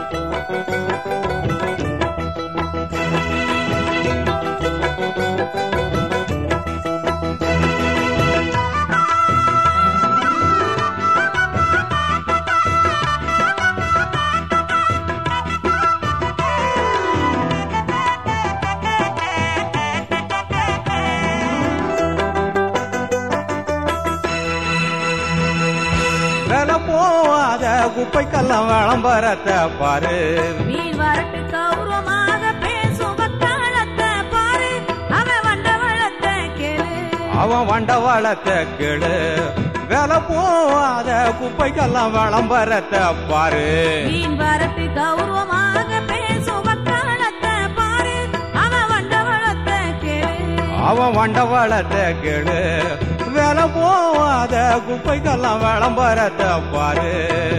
வில போவாத குப்பைக்கெல்லாம் விளம்பரத்தை பாரு மீன் வரட்டு கௌரவமாக பேசும் வக்காலத்தை பாரு அவன் வண்டவளத்தை கேளு அவன் வண்டவாளத்தை கேளு வில போவாத குப்பைக்கெல்லாம் விளம்பரத்தை பாரு மீன் வரட்டு கௌரவமாக பேசும் வக்காலத்தை பாரு அவன் வண்டவளத்தை கேளு அவன் வண்டவாளத்தை கேளு வில போவாத குப்பைக்கெல்லாம் விளம்பரத்தை பாரு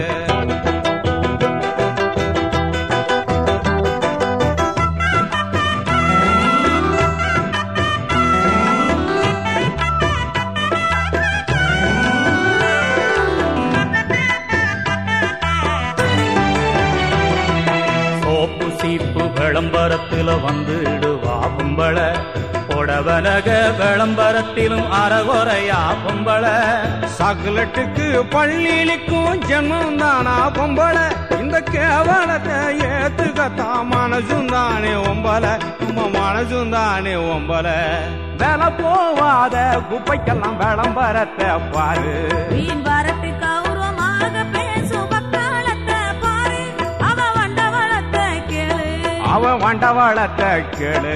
சோப்பு சீப்பு விளம்பரத்துல வந்துடுவா பொம்பள புடவனக விளம்பரத்திலும் அறகுறையா பொம்பள சகலட்டுக்கு பள்ளியிலிக்கும் ஜென்மம் தானா பொம்பள இந்த கேவலத்தை ஏத்துக்கத்தான் மனசும் தானே ஒம்பல நம்ம மனசும் தானே ஒம்பல வேலை போவாத குப்பைக்கெல்லாம் விளம்பரத்தை பாரு மீன் வரட்டு கௌரவமாக பேசும் வக்காலத்தை பாரு அவன் வண்டவளத்தை கேளு அவன் வண்டவாளத்தை கேளு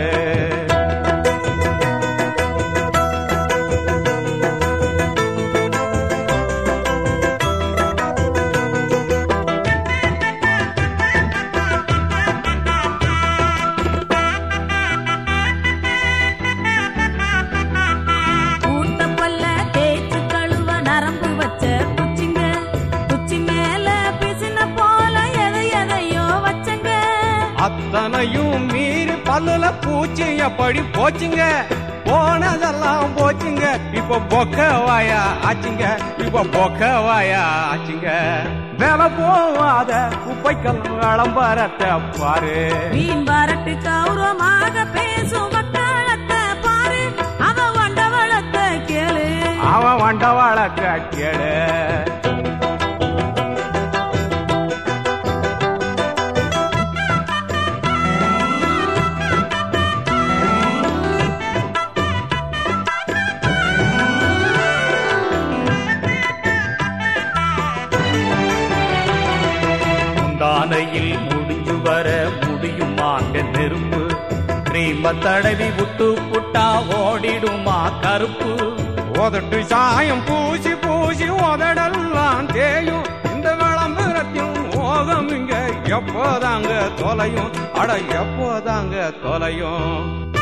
கூட்ட பல்ல தேய்ச்சு கழுவ நரம்பு வச்ச குச்சிங்க குச்சி மேல பிசின போல எதை எதையோ வச்சங்க அத்தனையும் மீறி பல்லுல பூச்சி எப்படி போச்சுங்க போனதெல்லாம் போச்சுங்க இப்ப பொக்க வாயா ஆச்சுங்க இப்ப பொக்க வாயா ஆச்சுங்க வேலை போவாத குப்பைக்கெல்லாம் விளம்பரத்தை பாரு மீன் வரட்டு கௌரவமாக பேசும் வக்காலத்தை பாரு அவன் வண்டவளத்தை கேளு அவன் வண்டவாளத்தை கேளு முந்தானையில் முடிஞ்சு வர முடியுமாங்க நெருப்பு கிரீம தடவி விட்டு புட்டா ஓடிடுமா கருப்பு உதட்டு சாயம் பூசி பூசி உதடெல்லாம் தேயும் இந்த விளம்பரத்தின் ஓகம் இங்க எப்போதாங்க தொலையும் அட எப்போதாங்க தொலையும்